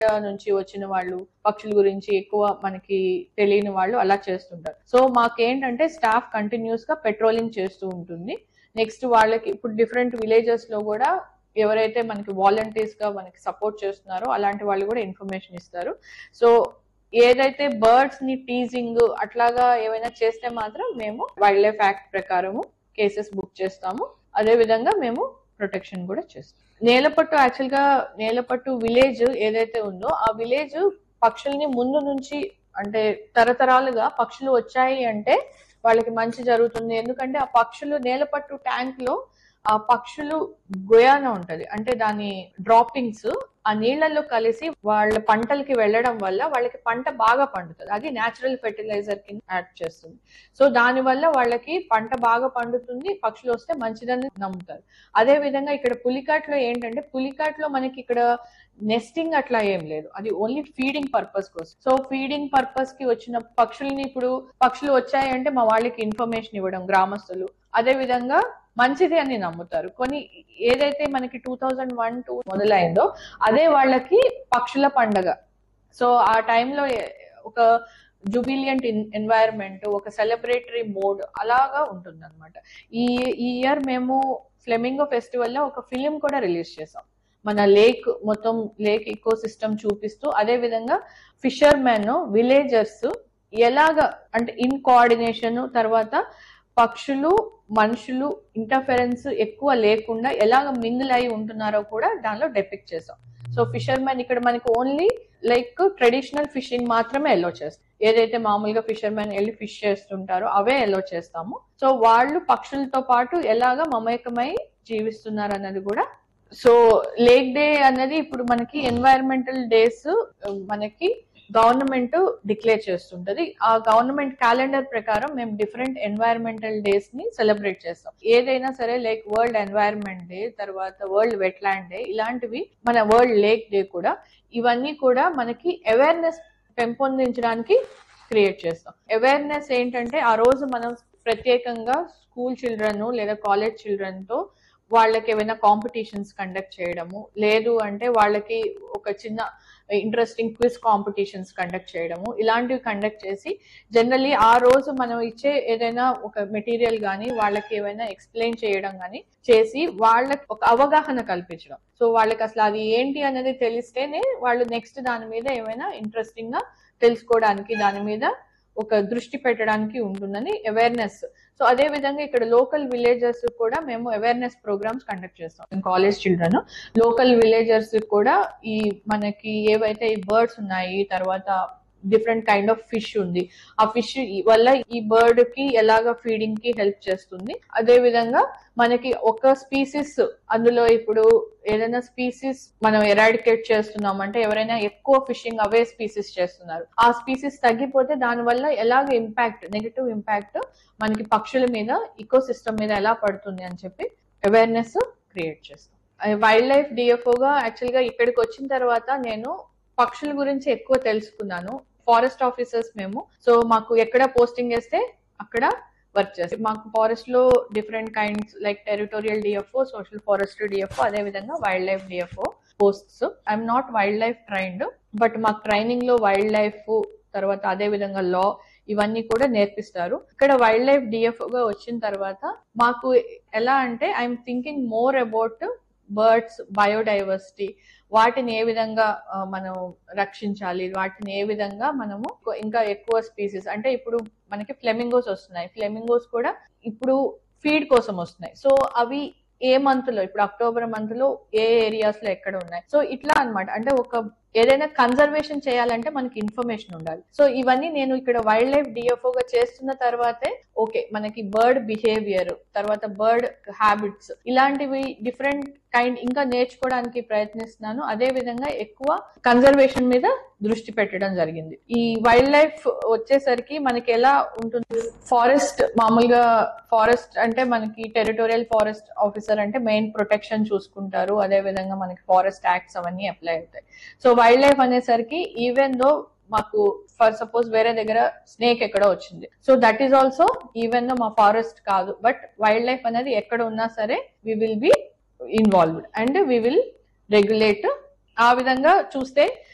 నుంచి వచ్చిన వాళ్ళు పక్షుల గురించి ఎక్కువ మనకి తెలియని వాళ్ళు అలా చేస్తుంటారు సో మాకేంటంటే స్టాఫ్ కంటిన్యూస్ గా పెట్రోలింగ్ చేస్తూ ఉంటుంది నెక్స్ట్ వాళ్ళకి ఇప్పుడు డిఫరెంట్ విలేజెస్ లో కూడా ఎవరైతే మనకి వాలంటీర్స్ గా మనకి సపోర్ట్ చేస్తున్నారో అలాంటి వాళ్ళు కూడా ఇన్ఫర్మేషన్ ఇస్తారు సో ఏదైతే బర్డ్స్ ని టీజింగ్ అట్లాగా ఏమైనా చేస్తే మాత్రం మేము వైల్డ్ లైఫ్ యాక్ట్ ప్రకారము కేసెస్ బుక్ చేస్తాము అదే విధంగా మేము ప్రొటెక్షన్ కూడా చేస్తాం నేలపట్టు యాక్చువల్ గా నేలపట్టు విలేజ్ ఏదైతే ఉందో ఆ విలేజ్ పక్షుల్ని ముందు నుంచి అంటే తరతరాలుగా పక్షులు వచ్చాయి అంటే వాళ్ళకి మంచి జరుగుతుంది ఎందుకంటే ఆ పక్షులు నేలపట్టు ట్యాంక్ లో ఆ పక్షులు గొయాన ఉంటది అంటే దాని డ్రాపింగ్స్ ఆ నీళ్లలో కలిసి వాళ్ళ పంటలకి వెళ్ళడం వల్ల వాళ్ళకి పంట బాగా పండుతుంది అది నేచురల్ ఫెర్టిలైజర్ కింద యాడ్ చేస్తుంది సో దాని వల్ల వాళ్ళకి పంట బాగా పండుతుంది పక్షులు వస్తే మంచిదని నమ్ముతారు అదే విధంగా ఇక్కడ పులికాట్లో ఏంటంటే పులికాట్లో మనకి ఇక్కడ నెస్టింగ్ అట్లా ఏం లేదు అది ఓన్లీ ఫీడింగ్ పర్పస్ కోసం సో ఫీడింగ్ పర్పస్ కి వచ్చిన పక్షుల్ని ఇప్పుడు పక్షులు వచ్చాయంటే మా వాళ్ళకి ఇన్ఫర్మేషన్ ఇవ్వడం గ్రామస్తులు అదే విధంగా మంచిది అని నమ్ముతారు కొన్ని ఏదైతే మనకి టూ థౌజండ్ వన్ టూ మొదలైందో అదే వాళ్ళకి పక్షుల పండగ సో ఆ టైంలో ఒక జుబిలియంట్ ఎన్వైరన్మెంట్ ఒక సెలబ్రేటరీ మోడ్ అలాగా ఉంటుంది అనమాట ఈ ఈ ఇయర్ మేము ఫ్లెమింగో ఫెస్టివల్ లో ఒక ఫిలిం కూడా రిలీజ్ చేసాం మన లేక్ మొత్తం లేక్ ఈకో సిస్టమ్ చూపిస్తూ అదే విధంగా ఫిషర్ మెన్ విలేజర్స్ ఎలాగ అంటే ఇన్ కోఆర్డినేషన్ తర్వాత పక్షులు మనుషులు ఇంటర్ఫెరెన్స్ ఎక్కువ లేకుండా ఎలాగ మింగిల్ అయి ఉంటున్నారో కూడా దానిలో డెపిక్ట్ చేసాం సో ఫిషర్ మ్యాన్ ఇక్కడ మనకి ఓన్లీ లైక్ ట్రెడిషనల్ ఫిషింగ్ మాత్రమే ఎల్లో చేస్తాం ఏదైతే మామూలుగా ఫిషర్ మ్యాన్ వెళ్ళి ఫిష్ చేస్తుంటారో అవే ఎల్లో చేస్తాము సో వాళ్ళు పక్షులతో పాటు ఎలాగ మమేకమై జీవిస్తున్నారు అన్నది కూడా సో లేక్ డే అనేది ఇప్పుడు మనకి ఎన్వైరన్మెంటల్ డేస్ మనకి గవర్నమెంట్ డిక్లేర్ చేస్తుంటది ఆ గవర్నమెంట్ క్యాలెండర్ ప్రకారం మేము డిఫరెంట్ ఎన్వైరన్మెంటల్ డేస్ ని సెలబ్రేట్ చేస్తాం ఏదైనా సరే లైక్ వరల్డ్ ఎన్వైరన్మెంట్ డే తర్వాత వరల్డ్ వెట్లాండ్ డే ఇలాంటివి మన వరల్డ్ లేక్ డే కూడా ఇవన్నీ కూడా మనకి అవేర్నెస్ పెంపొందించడానికి క్రియేట్ చేస్తాం అవేర్నెస్ ఏంటంటే ఆ రోజు మనం ప్రత్యేకంగా స్కూల్ చిల్డ్రన్ లేదా కాలేజ్ చిల్డ్రన్ తో వాళ్ళకి ఏమైనా కాంపిటీషన్స్ కండక్ట్ చేయడము లేదు అంటే వాళ్ళకి ఒక చిన్న ఇంట్రెస్టింగ్ క్విజ్ కాంపిటీషన్స్ కండక్ట్ చేయడము ఇలాంటివి కండక్ట్ చేసి జనరల్లీ ఆ రోజు మనం ఇచ్చే ఏదైనా ఒక మెటీరియల్ కానీ వాళ్ళకి ఏమైనా ఎక్స్ప్లెయిన్ చేయడం కానీ చేసి వాళ్ళకి ఒక అవగాహన కల్పించడం సో వాళ్ళకి అసలు అది ఏంటి అనేది తెలిస్తేనే వాళ్ళు నెక్స్ట్ దాని మీద ఏమైనా ఇంట్రెస్టింగ్ గా తెలుసుకోవడానికి దాని మీద ఒక దృష్టి పెట్టడానికి ఉంటుందని అవేర్నెస్ సో అదే విధంగా ఇక్కడ లోకల్ విలేజర్స్ కూడా మేము అవేర్నెస్ ప్రోగ్రామ్స్ కండక్ట్ చేస్తాం కాలేజ్ చిల్డ్రన్ లోకల్ విలేజర్స్ కూడా ఈ మనకి ఏవైతే ఈ బర్డ్స్ ఉన్నాయి తర్వాత డిఫరెంట్ కైండ్ ఆఫ్ ఫిష్ ఉంది ఆ ఫిష్ వల్ల ఈ బర్డ్ కి ఎలాగ ఫీడింగ్ కి హెల్ప్ చేస్తుంది అదే విధంగా మనకి ఒక స్పీసీస్ అందులో ఇప్పుడు ఏదైనా స్పీసీస్ మనం ఎరాడికేట్ చేస్తున్నాం అంటే ఎవరైనా ఎక్కువ ఫిషింగ్ అవే స్పీసీస్ చేస్తున్నారు ఆ స్పీసీస్ తగ్గిపోతే దాని వల్ల ఎలాగ ఇంపాక్ట్ నెగిటివ్ ఇంపాక్ట్ మనకి పక్షుల మీద ఇకో సిస్టమ్ మీద ఎలా పడుతుంది అని చెప్పి అవేర్నెస్ క్రియేట్ చేస్తాం వైల్డ్ లైఫ్ డిఎఫ్ఓగా యాక్చువల్ గా ఇక్కడికి వచ్చిన తర్వాత నేను పక్షుల గురించి ఎక్కువ తెలుసుకున్నాను ఫారెస్ట్ ఆఫీసర్స్ మేము సో మాకు ఎక్కడ పోస్టింగ్ వేస్తే అక్కడ వర్క్ చేస్తాం మాకు ఫారెస్ట్ లో different kinds like territorial DFO social forestry DFO అదే విధంగా wild life DFO posts I'm not wild life trained but మాకు ట్రైనింగ్ లో వైల్డ్ లైఫ్ తర్వాత అదే విధంగా లా ఇవన్నీ కూడా నేర్పిస్తారు ఇక్కడ వైల్డ్ లైఫ్ డిఎఫ్ఓ గా వచ్చిన తర్వాత మాకు ఎలా అంటే I'm thinking more about birds biodiversity వాటిని ఏ విధంగా ఆ, మనం రక్షించాలి వాటిని ఏ విధంగా మనము ఇంకా ఎక్కువ స్పీసీస్ అంటే ఇప్పుడు మనకి ఫ్లెమింగోస్ వస్తున్నాయి ఫ్లెమింగోస్ కూడా ఇప్పుడు ఫీడ్ కోసం వస్తున్నాయి సో అవి ఏ మంత్ లో ఇప్పుడు అక్టోబర్ మంత్ లో ఏ ఏరియాస్ లో ఎక్కడ ఉన్నాయి సో ఇట్లా అన్నమాట అంటే ఒక ఏదైనా కన్జర్వేషన్ చేయాలంటే మనకి ఇన్ఫర్మేషన్ ఉండాలి సో ఇవన్నీ నేను ఇక్కడ వైల్డ్ లైఫ్ డిఎఫ్ఓ గా చేస్తున్న తర్వాతే ఓకే మనకి బర్డ్ బిహేవియర్ తర్వాత బర్డ్ హ్యాబిట్స్ ఇలాంటివి డిఫరెంట్ కైండ్ ఇంకా నేర్చుకోవడానికి ప్రయత్నిస్తున్నాను అదే విధంగా ఎక్కువ కన్జర్వేషన్ మీద దృష్టి పెట్టడం జరిగింది ఈ వైల్డ్ లైఫ్ వచ్చేసరికి మనకి ఎలా ఉంటుంది ఫారెస్ట్ మామూలుగా ఫారెస్ట్ అంటే మనకి టెరిటోరియల్ ఫారెస్ట్ ఆఫీసర్ అంటే మెయిన్ ప్రొటెక్షన్ చూసుకుంటారు అదే విధంగా మనకి ఫారెస్ట్ యాక్ట్స్ అవన్నీ అప్లై అవుతాయి సో వైల్డ్ లైఫ్ అనేసరికి ఈవెన్ దో మాకు ఫర్ సపోజ్ వేరే దగ్గర స్నేక్ ఎక్కడో వచ్చింది so that is also even though మా ఫారెస్ట్ కాదు బట్ వైల్డ్ లైఫ్ అనేది ఎక్కడ ఉన్నా సరే we will be involved and we will regulate ఆ విధంగా చూస్తే